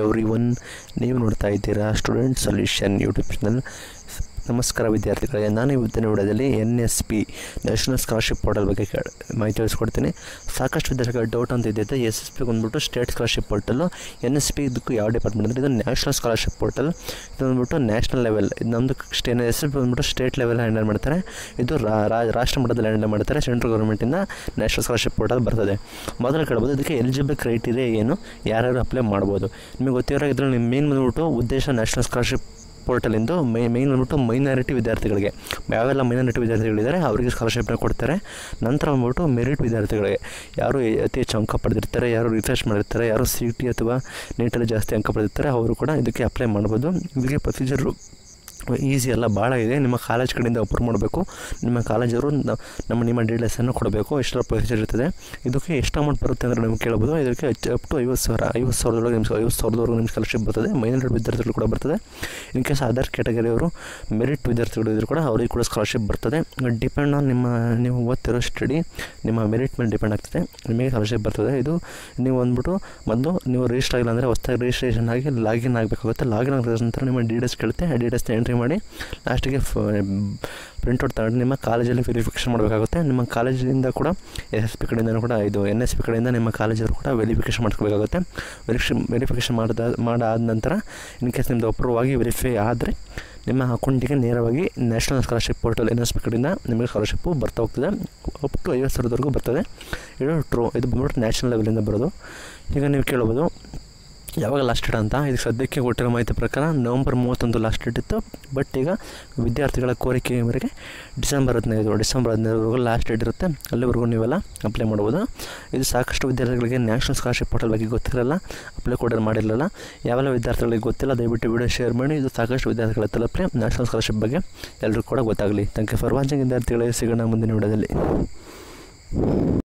every one ನೀವು ನೋಡ್ತಾ ಇದ್ದೀರಾ ಸ್ಟೂಡೆಂಟ್ ಸೊಲ್ಯೂಷನ್ ಯೂಟ್ಯೂಬ್ ಚಾನಲ್ ನಮಸ್ಕಾರ ವಿದ್ಯಾರ್ಥಿಗಳೇ ನಾನು ಇವತ್ತಿನ ವಿಡಿಯೋದಲ್ಲಿ N S P national scholarship portal ಬಗ್ಗೆ ಕೇ- ಮಾಹಿತಿ ತಿಳಿಸ್ಕೊಡ್ತೀನಿ ಸಾಕಷ್ಟು ವಿದ್ಯಾರ್ಥಿಗಳ ಡೌಟ್ ಅಂತ ಇದ್ದಿದೆ ಎಸ್ ಎಸ್ ಪಿ ಬಂದ್ಬಿಟ್ಟು state scholarship portal N S P ಇದಕ್ಕೂ ಯಾವ ಡಿಪಾರ್ಟ್ಮೆಂಟ್ ಅಂದರೆ ಇದು ನ್ಯಾಷನಲ್ ಸ್ಕಾಲರ್ಶಿಪ್ ಪೋರ್ಟಲ್ ಇದು ಬಂದ್ಬಿಟ್ಟು ನ್ಯಾಷನಲ್ ಲೆವೆಲ್ ಇದು ನಮ್ಮದು ಸ್ಟೇ ಎಸ್ ಎಸ್ ಪಿ ಬಂದ್ಬಿಟ್ಟು ಸ್ಟೇಟ್ ಲೆವೆಲ್ ಹ್ಯಾಂಡಲ್ ಮಾಡ್ತಾರೆ ಇದು ರಾ- ರಾ- ರಾಷ್ಟ್ರ ಮಟ್ಟದಲ್ಲಿ ಹ್ಯಾಂಡಲ್ ಮಾಡ್ತಾರೆ ಸೆಂಟ್ರಲ್ ಗೌರ್ಮೆಂಟಿಂದ ನ್ಯಾಷನಲ್ ಸ್ಕಾಲರ್ಶಿಪ್ ಪೋರ್ಟಲ್ ಬರ್ತದೆ ಮೊದಲು ಕೇಳ್ಬೋದು ಇದಕ್ಕೆ ಎಲಿಜಿಬಲ್ ಕ್ರೈಟೀರಿಯಾ ಏನು ಯಾರ್ಯಾರು ಅಪ್ಲೈ ಮಾಡ್ಬೋದು ನಿಮಗೆ ಗೊತ್ತಿರೋ ಇದ್ರಲ್ಲಿ ನಿಮ್ಮ ಮೇನ್ ಬಂದ್ಬಿಟ್ಟು ಉದ್ದೇಶ ನ್ಯಾಷನಲ್ ಸ್ಕಾಲರ್ಶಿಪ್ ಪೋರ್ಟಲಿಂದು ಮೈ ಮೈನ್ ಬಂದ್ಬಿಟ್ಟು ಮೈನಾರಿಟಿ ವಿದ್ಯಾರ್ಥಿಗಳಿಗೆ ಯಾವೆಲ್ಲ ಮೈನಾರಿಟಿ ವಿದ್ಯಾರ್ಥಿಗಳಿದ್ದಾರೆ ಅವರಿಗೆ ಸ್ಕಾಲರ್ಶಿಪ್ನ ಕೊಡ್ತಾರೆ ನಂತರ ಬಂದ್ಬಿಟ್ಟು ಮೆರಿಟ್ ವಿದ್ಯಾರ್ಥಿಗಳಿಗೆ ಯಾರು ಅತಿ ಹೆಚ್ಚು ಅಂಕ ಪಡೆದಿರ್ತಾರೆ ಯಾರು ರಿಸರ್ಚ್ ಮಾಡಿರ್ತಾರೆ ಯಾರು ಸಿ ಟಿ ಅಥವಾ ನೀಟಲ್ಲಿ ಜಾಸ್ತಿ ಅಂಕ ಪಡೆದಿರ್ತಾರೆ ಅವರು ಕೂಡ ಇದಕ್ಕೆ ಅಪ್ಲೈ ಮಾಡ್ಬೋದು ಇದಕ್ಕೆ ಪ್ರೊಸೀಜರು ಈಸಿ ಅಲ್ಲ ಭಾಳ ಇದೆ ನಿಮ್ಮ ಕಾಲೇಜ್ ಕಡೆಯಿಂದ ಅಪ್ರೂವ್ ಮಾಡಬೇಕು ನಿಮ್ಮ ಕಾಲೇಜವರು ನ- ನಮ್ಮ ನಿಮ್ಮ ಡೀಟೇಲ್ಸನ್ನು ಕೊಡಬೇಕು ಎಷ್ಟರ ಪ್ರೊಸೀಜರ್ ಇರ್ತದೆ ಇದಕ್ಕೆ ಎಷ್ಟು ಅಮೌಂಟ್ ಬರುತ್ತೆ ಅಂದರೆ ನಿಮ್ಗೆ ಕೇಳ್ಬೋದು ಇದಕ್ಕೆ ಅಪ್ ಟು ಐವತ್ತು ಸಾವಿರ ಐವತ್ತು ಸಾವಿರದೊಳಗೆ ನಿಮ್ಗೆ ಐವತ್ತು ಸಾವಿರದವರೆಗೂ ನಿಮ್ಮ ಸ್ಕಾಲರ್ಶಿಪ್ ಬರ್ತದೆ ಮೈನಾರಿಟಿ ವಿದ್ಯಾರ್ಥಿಗಳು ಕೂಡ ಬರ್ತದೆ ಇನ್ ಕೇಸ್ ಅದರ್ ಕ್ಯಾಟಗರಿಯವರು ಮೆರಿಟ್ ವಿದ್ಯಾರ್ಥಿಗಳು ಇದ್ದರೂ ಕೂಡ ಅವರಿಗೆ ಕೂಡ ಸ್ಕಾಲರ್ಶಿಪ್ ಬರ್ತದೆ ಡಿಪೆಂಡ್ ಆನ್ ನಿಮ್ಮ ನೀವು ಓದ್ತಿರೋ ಸ್ಟಡಿ ನಿಮ್ಮ ಮೆರಿಟ್ ಮೇಲೆ ಡಿಪೆಂಡ್ ಆಗ್ತದೆ ನಿಮಗೆ ಸ್ಕಾಲರ್ಶಿಪ್ ಬರ್ತದೆ ಇದು ನೀವು ಅಂದ್ಬಿಟ್ಟು ಮೊದಲು ನೀವು ರಿಜಿಸ್ಟರ್ ಆಗಿಲ್ಲ ಅಂದರೆ ಹೊಸದಾಗಿ ರಿಜಿಸ್ಟ್ರೇಷನ್ ಆಗಿ ಲಾಗಿನ್ ಆಗಬೇಕಾಗುತ್ತೆ ಲಾಗಿನ್ ಆಗಿದ ನಂತರ ನಿಮ್ಮ ಡೀಟೇಲ್ಸ್ ಕೇಳುತ್ತೆ ಆ ಡೀಟೇಲ್ಸ್ನ ಎಂಟ್ರಿ ಮಾಡಿ ಲಾಸ್ಟಿಗೆ ಪ್ರಿಂಟ್ಔಟ್ ತಗೊಂಡು ನಿಮ್ಮ ಕಾಲೇಜಲ್ಲಿ ವೆರಿಫಿಕೇಷನ್ ಮಾಡಬೇಕಾಗುತ್ತೆ ನಿಮ್ಮ ಕಾಲೇಜಿಂದ ಕೂಡ ಎಸ್ ಎಸ್ ಪಿ ಕಡೆಯಿಂದ ಕೂಡ ಇದು ಎನ್ ಎಸ್ ಪಿ ಕಡೆಯಿಂದ ನಿಮ್ಮ ಕಾಲೇಜವರು ಕೂಡ ವೆರಿಫಿಕೇಷನ್ ಮಾಡ್ಕೋಬೇಕಾಗುತ್ತೆ ವೆರಿಫಿಕೇಷನ್ ವೆರಿಫಿಕೇಷನ್ ಮಾಡಿದ ಮಾಡಾದ ನಂತರ ಇನ್ ಕೇಸ್ ನಿಮ್ಮದು ಅಪ್ರೂವ್ ಆಗಿ ವೆರಿಫೈ ಆದರೆ ನಿಮ್ಮ ಅಕೌಂಟಿಗೆ ನೇರವಾಗಿ national scholarship portal N S P ಕಡೆಯಿಂದ ನಿಮಗೆ ಸ್ಕಾಲರ್ಶಿಪ್ಪು ಬರ್ತಾ ಹೋಗ್ತದೆ ಅಪ್ ಟು ಐವತ್ತು ಸಾವಿರದವರೆಗೂ ಬರ್ತದೆ ಇದು ಟ್ರೂ ಇದು ಬಂದ್ಬಿಟ್ಟು ನ್ಯಾಷನಲ್ ಲೆವೆಲಿಂದ ಬರೋದು ಈಗ ನೀವು ಕೇಳ್ಬೋದು ಯಾವಾಗ ಲಾಸ್ಟ್ ಡೇಟ್ ಅಂತ ಇದಕ್ಕೆ ಸದ್ಯಕ್ಕೆ ಕೊಟ್ಟಿರೋ ಮಾಹಿತಿ ಪ್ರಕಾರ ನವಂಬರ್ ಮೂವತ್ತೊಂದು ಲಾಸ್ಟ್ ಡೇಟ್ ಇತ್ತು ಬಟ್ ಈಗ ವಿದ್ಯಾರ್ಥಿಗಳ ಕೋರಿಕೆ ಮೇರೆಗೆ ಡಿಸೆಂಬರ್ ಹದಿನೈದು ಡಿಸೆಂಬರ್ ಹದಿನೈದರವರೆಗೂ ಲಾಸ್ಟ್ ಡೇಟ್ ಇರುತ್ತೆ ಅಲ್ಲಿವರೆಗೂ ನೀವೆಲ್ಲ ಅಪ್ಲೈ ಮಾಡ್ಬೋದು ಇದು ಸಾಕಷ್ಟು ವಿದ್ಯಾರ್ಥಿಗಳಿಗೆ ನ್ಯಾಷನಲ್ ಸ್ಕಾಲರ್ಶಿಪ್ ಪೋರ್ಟಲ್ ಬಗ್ಗೆ ಗೊತ್ತಿರಲ್ಲ ಅಪ್ಲೈ ಕೂಡ ಮಾಡಿರಲಿಲ್ಲ ಯಾವೆಲ್ಲ ವಿದ್ಯಾರ್ಥಿಗಳಿಗೆ ಗೊತ್ತಿಲ್ಲ ದಯವಿಟ್ಟು ವಿಡಿಯೋ ಶೇರ್ ಮಾಡಿ ಇದು ಸಾಕಷ್ಟು ವಿದ್ಯಾರ್ಥಿಗಳ ತಲುಪಲಿ ನ್ಯಾಷನಲ್ ಸ್ಕಾಲರ್ಶಿಪ್ ಬಗ್ಗೆ ಎಲ್ಲರಿಗೂ ಕೂಡ ಗೊತ್ತಾಗಲಿ ಥ್ಯಾಂಕ್ ಯು ಫಾರ್ ವಾಚಿಂಗ್ ವಿದ್ಯಾರ್ಥಿಗಳಿಗೆ ಸಿಗೋಣ ಮುಂದಿನ ವಿಡಿಯೋದಲ್ಲಿ